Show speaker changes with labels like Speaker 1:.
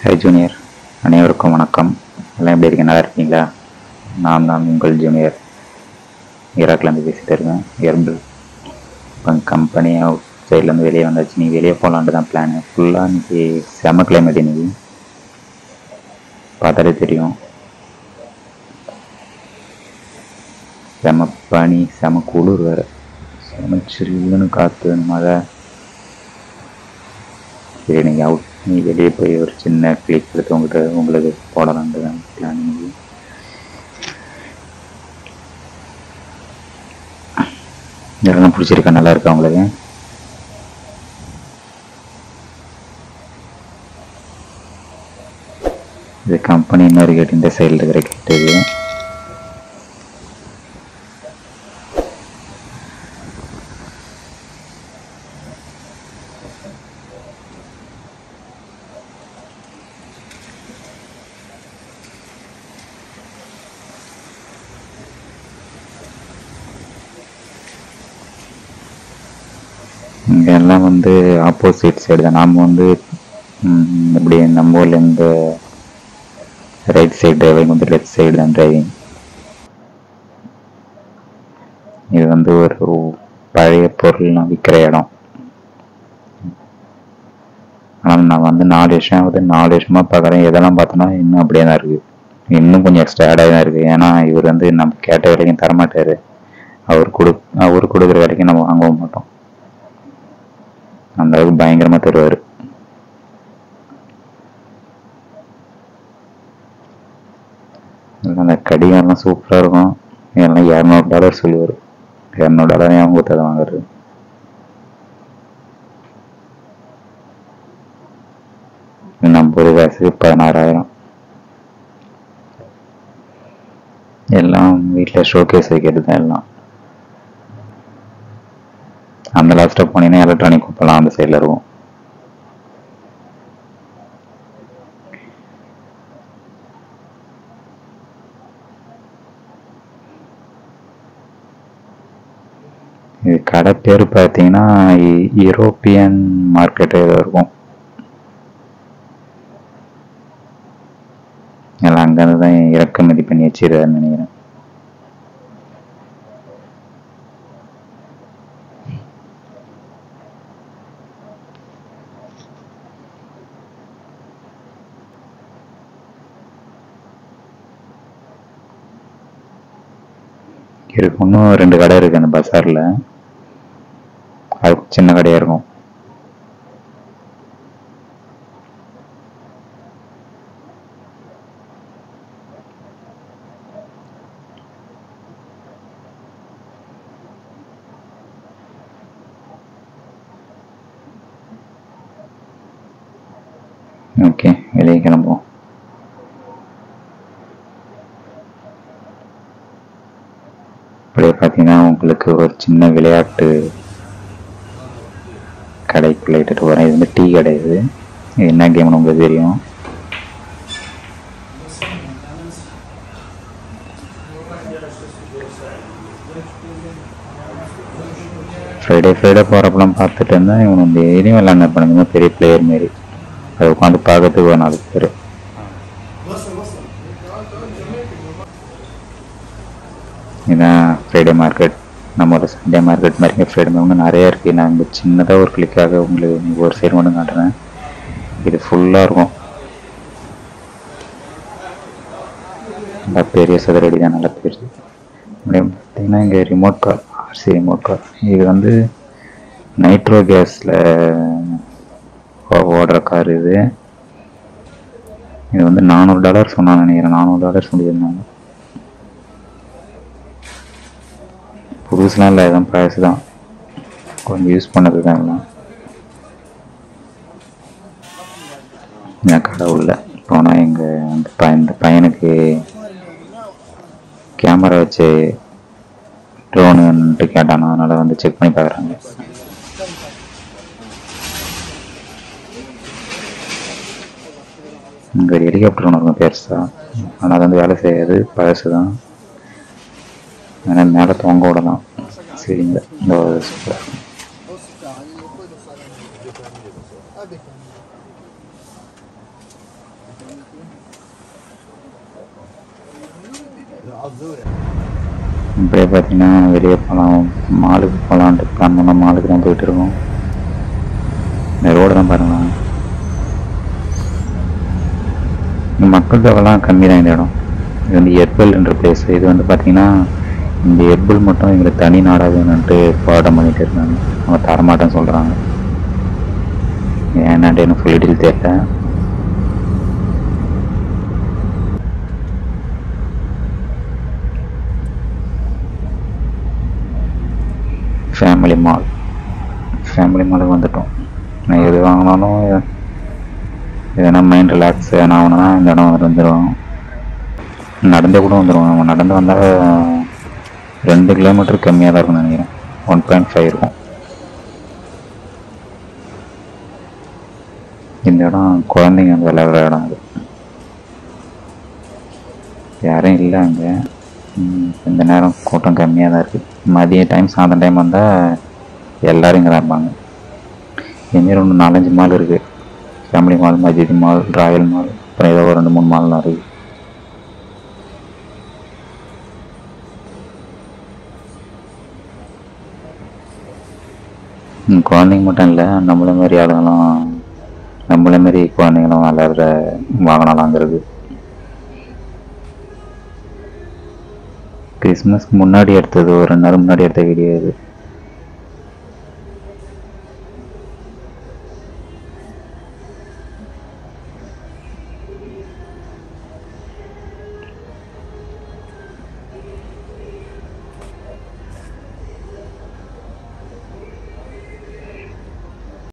Speaker 1: high junior அனைவருக்கும் வணக்கம் எல்லாம் எப்படி இருக்கீங்க நல்லா இருக்கீங்களா நான் தான் உங்கள் ஜூனியர் ஈராக்லேருந்து பேசிகிட்டு இருக்கேன் எர்பிள் இப்போ கம்பெனி அவுட் சைட்லேருந்து வெளியே வந்தாச்சு நீ வெளியே போகலான்ட்டு தான் பிளான் ஃபுல்லாக இன்னைக்கு செம கிளைமேட் இன்னைக்கு பார்த்தாலே தெரியும் செம பனி செம குளிர் வேறு செம சில்லுன்னு காற்று மழை சரி நீங்கள் அவுட் நீ வெளியே போய் ஒரு சின்ன கிளிக் எடுத்து உங்கள்கிட்ட உங்களுக்கு போடலான்ட்டு தான் பிளான் இன்னைக்கு இதெல்லாம் பிடிச்சிருக்கா நல்லா இருக்கா உங்களுக்கு இது கம்பெனி இன்னொரு கேட் இந்த சைடில் இருக்கிற கேட் இது இங்க எல்லாம் வந்து ஆப்போசிட் சைடு தான் நாம் வந்து ம், இப்படி நம்ம ஊர்ல இந்த ரைட் சைடு டிரைவிங் வந்து லெஃப்ட் சைடு தான் டிரைவிங் இது வந்து ஒரு பழைய பொருள்லாம் விற்கிற இடம் ஆனால் நான் வந்து நாலு வருஷம் ஆகுது நாலு வருஷமா பார்க்குறேன் எதெல்லாம் பார்த்தோன்னா இன்னும் அப்படியே தான் இருக்கு இன்னும் கொஞ்சம் எக்ஸ்ட்ரா ஆடாக தான் இருக்கு ஏன்னா இவர் வந்து நம்ம கேட்ட வேலைக்கும் தரமாட்டாரு அவர் கொடு அவர் கொடுக்குற வேலைக்கும் நம்ம வாங்கவும் மாட்டோம் அந்த அளவுக்கு பயங்கரமா தருவாரு அந்த கடிகாரம்லாம் சூப்பரா இருக்கும் எல்லாம் இரநூறு டாலர் சொல்லுவார் இரநூறு டாலர் ஏன் கொடுத்து அதை வாங்குறது நம்ம ஒரு காசு பதினாறாயிரம் எல்லாம் வீட்டில் ஷோகேஸ் வைக்கிறது தான் எல்லாம் அந்த லாஸ்ட்டாக போனீங்கன்னா எலக்ட்ரானிக் குப்பெல்லாம் அந்த சைடில் இருக்கும் இது கடை பேர் பார்த்தீங்கன்னா யூரோப்பியன் மார்க்கெட் ஏதோ இருக்கும் எல்லாம் அங்கேருந்து தான் இறக்குமதி பண்ணி வச்சிருக்காருன்னு நினைக்கிறேன் இருக்கு இன்னும் ரெண்டு கடை இருக்கு அந்த பஜார்ல அது சின்ன கடையா இருக்கும் ஓகே வெளியே கிளம்புவோம் அப்படியே பார்த்தீங்கன்னா உங்களுக்கு ஒரு சின்ன விளையாட்டு கடைக்குள்ள இட்டுட்டு வரேன் இது வந்து டீ கடை இது இது என்ன கேம்னு உங்களுக்கு தெரியும் ஃப்ரைடே ஃப்ரைடே போகிறப்பெல்லாம் பார்த்துட்டு இருந்தேன் இவன் டெய்லியும் விளாண்டு பண்ணுங்க பெரிய பிளேயர் மாரி அதை உட்காந்து பார்க்கறதுக்கு ஒரு நாலு பேர் இதான் ஃப்ரைடே மார்க்கெட் நம்மளோட சண்டே மார்க்கெட் மாதிரி ஃப்ரைடே மார்க்கெட் நிறைய இருக்குது நான் இங்கே சின்னதாக ஒரு கிளிக்காக உங்களுக்கு இன்னைக்கு ஒரு சைடு மட்டும் காட்டுறேன் இது ஃபுல்லாக இருக்கும் நல்லா பெரிய சதுரடி தான் நல்லா பெருசு அப்படியே பார்த்தீங்கன்னா இங்கே remote car RC remote car இது வந்து நைட்ரோ கேஸில் ஓடுற கார் இது இது வந்து நானூறு டாலர் சொன்னான்னு நினைக்கிறேன் நானூறு டாலர் சொல்லியிருந்தாங்க புதுசுலாம் இல்லை எதுவும் பழசு தான் கொஞ்சம் யூஸ் பண்ணது தான் எல்லாம் என் கடவுளில் போனால் எங்கள் அந்த ப இந்த பையனுக்கு கேமரா வச்சு ட்ரோனுன்ட்டு கேட்டானா அதனால் வந்து செக் பண்ணி பார்க்குறாங்க இங்கே ஒரு ஹெலிகாப்டர் ஒன்று இருக்கும் பெருசா ஆனால் அது வந்து வேலை செய்யாது பழசு தான் ஆனால் மேலே தொங்க விடலாம் சரிங்க இந்த ஒரு சூப்பராக இருக்கும் இப்படியே பார்த்தீங்கன்னா வெளியே போகலாம் மாலுக்கு போகலான்ட்டு பிளான் பண்ணால் மாலுக்கு தான் போயிட்டு இருக்கோம் இந்த ரோடு தான் பாருங்களேன் இங்க மக்கள் தொகைலாம் கம்மி தான் இந்த இடம் இது வந்து எர்பல் என்ற பிளேஸ் இது வந்து பார்த்தீங்கன்னா இந்த எர்பல் மட்டும் எங்களுக்கு தனி நாடாக வேணும்ன்ட்டு போராட்டம் பண்ணிட்டு இருக்காங்க அவங்க தரமாட்டேன்னு சொல்கிறாங்க ஏன்னாட்டு எனக்கு ஃபுல் டீட்டெயில் தெரியல ஃபேமிலி மால் ஃபேமிலி மாலுக்கு வந்துட்டோம் நான் எது வாங்கினாலும் எதனா மைண்ட் ரிலாக்ஸ் எதனா ஆகணும்னா இந்த இடம் வந்துடுவோம் நடந்தே கூட வந்துடுவோம் நம்ம நடந்து வந்தால் ரெண்டு கிலோமீட்டர் கம்மியாக தான் இருக்கும்னு நினைக்கிறேன் ஒன் பாயிண்ட் ஃபைவ் இருக்கும் இந்த இடம் குழந்தைங்க வந்து விளையாடுற இடம் அது யாரும் இல்லை அங்கே இந்த நேரம் கூட்டம் கம்மியாக தான் இருக்குது மதிய டைம் சாயந்தரம் டைம் வந்தால் எல்லோரும் இங்கே தான் இருப்பாங்க இதுமாரி ஒன்று நாலஞ்சு மால் இருக்குது family mall Majid mall royal mall அப்புறம் ஏதோ ஒரு ரெண்டு மூணு மால்லாம் இருக்குது ம், குழந்தைங்க மட்டும் இல்லை நம்மள மாதிரி ஆளுங்களாம் நம்மள மாதிரி குழந்தைங்களும் விளையாடுற வாகனம்லாம் அங்கே இருக்குது கிறிஸ்மஸ்க்கு முன்னாடி எடுத்தது ஒரு ரெண்டு நாள் முன்னாடி எடுத்த வீடியோ இது